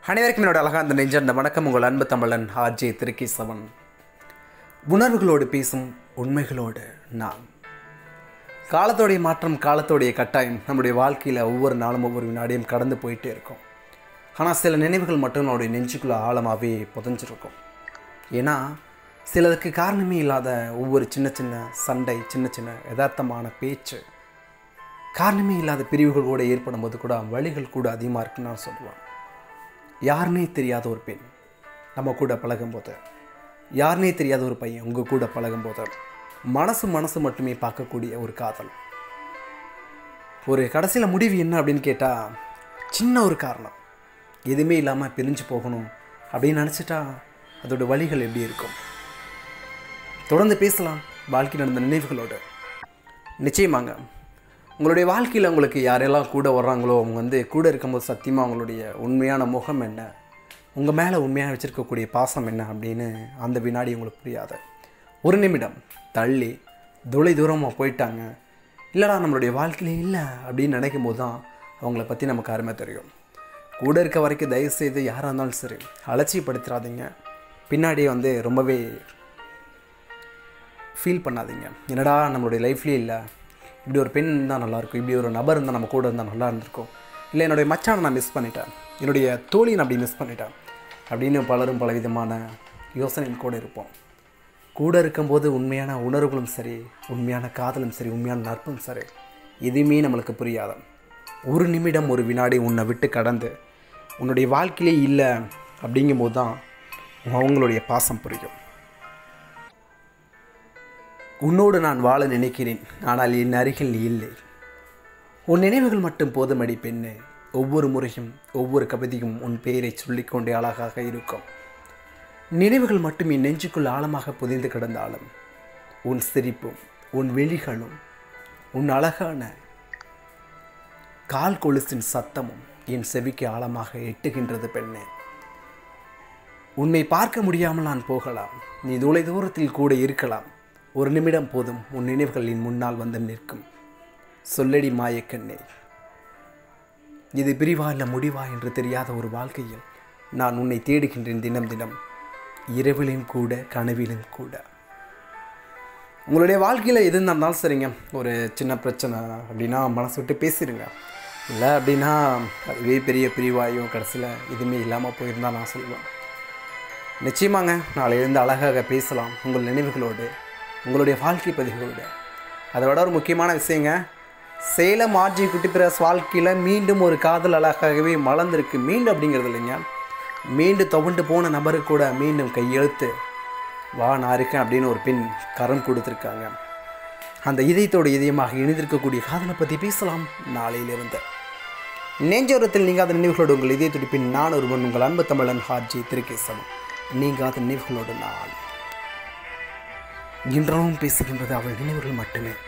அனைவருக்கும் என்னோட அழகா அந்த நெஞ்சந்த வணக்கம் உங்கள் அன்பு தமிழன் ஆர்ஜே திருக்கேசவன் உணர்வுகளோடு பேசும் உண்மைகளோடு நாம் காலத்தோடைய மாற்றம் காலத்தோடைய கட்டாயம் நம்முடைய வாழ்க்கையில் ஒவ்வொரு நாளும் ஒவ்வொரு வினாடியும் கடந்து போயிட்டே இருக்கும் ஆனால் சில நினைவுகள் மட்டும் நம்மளுடைய நெஞ்சுக்குள்ளே ஆழமாகவே புதஞ்சிருக்கும் ஏன்னா சிலதுக்கு காரணமே இல்லாத ஒவ்வொரு சின்ன சின்ன சண்டை சின்ன சின்ன யதார்த்தமான பேச்சு காரணமே இல்லாத பிரிவுகள் கூட ஏற்படும் போது கூட வழிகள் கூட அதிகமாக இருக்குன்னு நான் சொல்லுவேன் யாருனே தெரியாத ஒரு பெண் நம்ம கூட பழகும்போது யாருனே தெரியாத ஒரு பையன் உங்கள் கூட பழகும்போது மனசு மனசு மட்டுமே பார்க்கக்கூடிய ஒரு காதல் ஒரு கடைசியில் முடிவு என்ன அப்படின்னு கேட்டால் சின்ன ஒரு காரணம் எதுவுமே இல்லாமல் பிரிஞ்சு போகணும் அப்படின்னு நினச்சிட்டா அதோட வழிகள் எப்படி இருக்கும் தொடர்ந்து பேசலாம் வாழ்க்கை நடந்த நினைவுகளோடு நிச்சயமாங்க உங்களுடைய வாழ்க்கையில் உங்களுக்கு யாரெல்லாம் கூட வர்றாங்களோ அவங்க வந்து கூட இருக்கும்போது சத்தியமாக அவங்களுடைய உண்மையான முகம் என்ன உங்கள் மேலே உண்மையாக வச்சுருக்கக்கூடிய பாசம் என்ன அப்படின்னு அந்த வினாடி உங்களுக்கு புரியாது ஒரு நிமிடம் தள்ளி தொலை தூரமாக போயிட்டாங்க இல்லைடா நம்மளுடைய வாழ்க்கையிலே இல்லை அப்படின்னு நினைக்கும் போது தான் அவங்கள பற்றி நமக்கு அருமை தெரியும் கூட இருக்க வரைக்கும் தயவுசெய்து யாராக இருந்தாலும் சரி அலட்சியப்படுத்திடாதீங்க பின்னாடி வந்து ரொம்பவே ஃபீல் பண்ணாதீங்க என்னடா நம்மளுடைய லைஃப்லேயே இல்லை இப்படி ஒரு பெண் இருந்தால் நல்லாயிருக்கும் இப்படி ஒரு நபர் இருந்தால் நம்ம கூட இருந்தால் நல்லா இருந்திருக்கும் இல்லை என்னுடைய மச்சானை நான் மிஸ் பண்ணிட்டேன் என்னுடைய தோழியை நான் அப்படி மிஸ் பண்ணிட்டேன் அப்படின்னு பலரும் பலவிதமான யோசனைகள் கூட இருப்போம் கூட இருக்கும்போது உண்மையான உணர்வுகளும் சரி உண்மையான காதலும் சரி உண்மையான நட்பும் சரி எதுவுமே நம்மளுக்கு புரியாத ஒரு நிமிடம் ஒரு வினாடி உன்னை விட்டு கடந்து உன்னுடைய வாழ்க்கையிலே இல்லை அப்படிங்கும்போது தான் அவங்களுடைய பாசம் புரியும் உன்னோடு நான் வாழ நினைக்கிறேன் ஆனால் என் அருகில் நீ இல்லை உன் நினைவுகள் மட்டும் போதுமடி பெண்ணே ஒவ்வொரு முறையும் ஒவ்வொரு கவிதையும் உன் பெயரை சொல்லிக்கொண்டே அழகாக இருக்கும் நினைவுகள் மட்டும் என் நெஞ்சுக்குள் ஆழமாக புதைந்து கிடந்தாலும் உன் சிரிப்பும் உன் விழிகளும் உன் அழகான கால் கொலுசின் சத்தமும் என் செவிக்கு ஆழமாக எட்டுகின்றது பெண்ணே உன்னை பார்க்க முடியாமல் நான் போகலாம் நீ தொலை தூரத்தில் கூட இருக்கலாம் ஒரு நிமிடம் போதும் உன் நினைவுகள் என் முன்னால் வந்து நிற்கும் சொல்லடி மாயக்கண்ணே இது பிரிவா இல்லை முடிவா என்று தெரியாத ஒரு வாழ்க்கையில் நான் உன்னை தேடுகின்றேன் தினம் தினம் இரவிலும் கூட கனவிலும் கூட உங்களுடைய வாழ்க்கையில் எது நடந்தாலும் சரிங்க ஒரு சின்ன பிரச்சனை அப்படின்னா மனசு விட்டு பேசிடுங்க இல்லை அப்படின்னா அதுவே பெரிய பிரிவாயும் கடைசியில் எதுவுமே இல்லாமல் போயிருந்தால் நான் சொல்லுவேன் நிச்சயமாங்க நாளையிலிருந்து அழகாக பேசலாம் உங்கள் நினைவுகளோடு உங்களுடைய வாழ்க்கை பதிவுகளோடு அதை விட ஒரு முக்கியமான விஷயங்க சேலம் ஆர்ஜி குட்டி பிரஸ் வாழ்க்கையில் மீண்டும் ஒரு காதல் அழகாகவே மலர்ந்திருக்கு மீண்டும் அப்படிங்கிறது இல்லைங்க மீண்டும் துவண்டு போன நபருக்கு கூட மீண்டும் கையெழுத்து வா நான் இருக்கேன் அப்படின்னு ஒரு பெண் கரம் கொடுத்துருக்காங்க அந்த இதயத்தோட இதயமாக இணைந்திருக்கக்கூடிய காதலை பற்றி பேசலாம் நாளையிலிருந்து நெஞ்சோரத்தில் நீங்காத நினைவுகளோடு உங்கள் இதய துடிப்பின் நான் ஒருவன் உங்கள் அன்பு தமிழன் ஹார்ஜி திருக்கேசவன் நீங்காத நினைவுகளோடு நான் இன்றளவும் பேசுகின்றது அவள் நினைவுகள் மட்டுமே